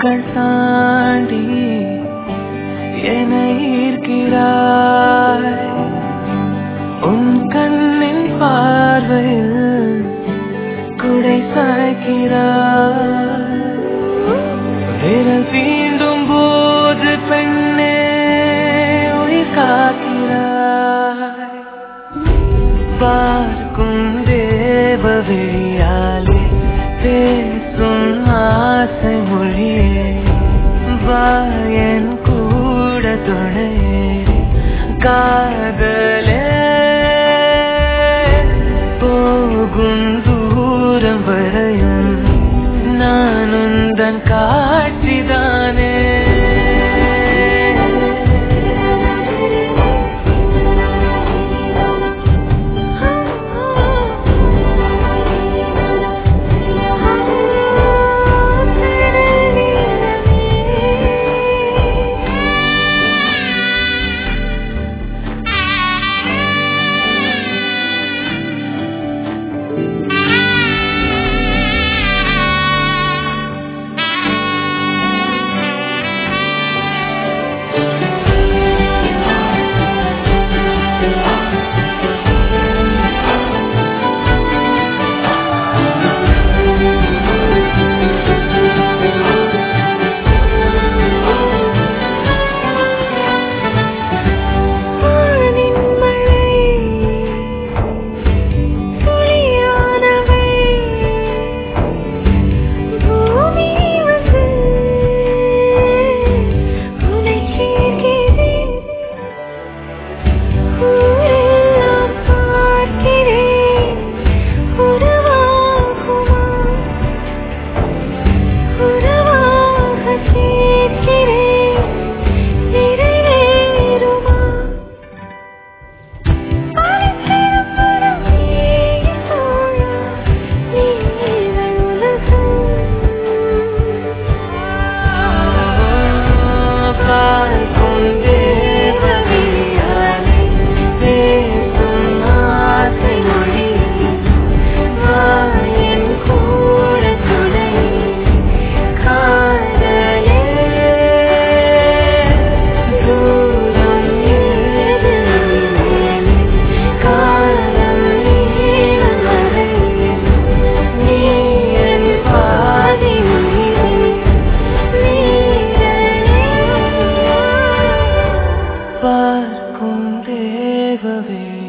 வானங்கள் தாண்டி என்னை ஈர்க்கிறாய் உன் கண்ணின் பார்வையில் குடை சாய்க்கிறாய் விரல் தீண்டும் போது பெண்ணே உயிர் காக்கிறாய் பார்க்கும் தேவதையாலே பேசும் ஆசை மொழியே வாயன் கூட துணையே காதலே போகும் தூரம் வரையும் நான் உந்தன் காட்சிதானே வானின் மழை துளியானவை பூமி வந்து உனை சேர்க்கிறேன் ஊரெல்லாம் பார்க்கிறேன் உருவாகுமா உருவாக சேர்க்கிறேன் நிறைவேறுமா அழைத்திருப்பதும் நீயே தோழா, நீயே உலகம். பார்க்கும் தேவதையாலே பேசும் ஆசை மொழியே வாயன் கூட துணை காதலே தூரம் ஏது காலம் நீளம் வரை நீ என் பாதி உயிரே பார்க்கும் தேவவே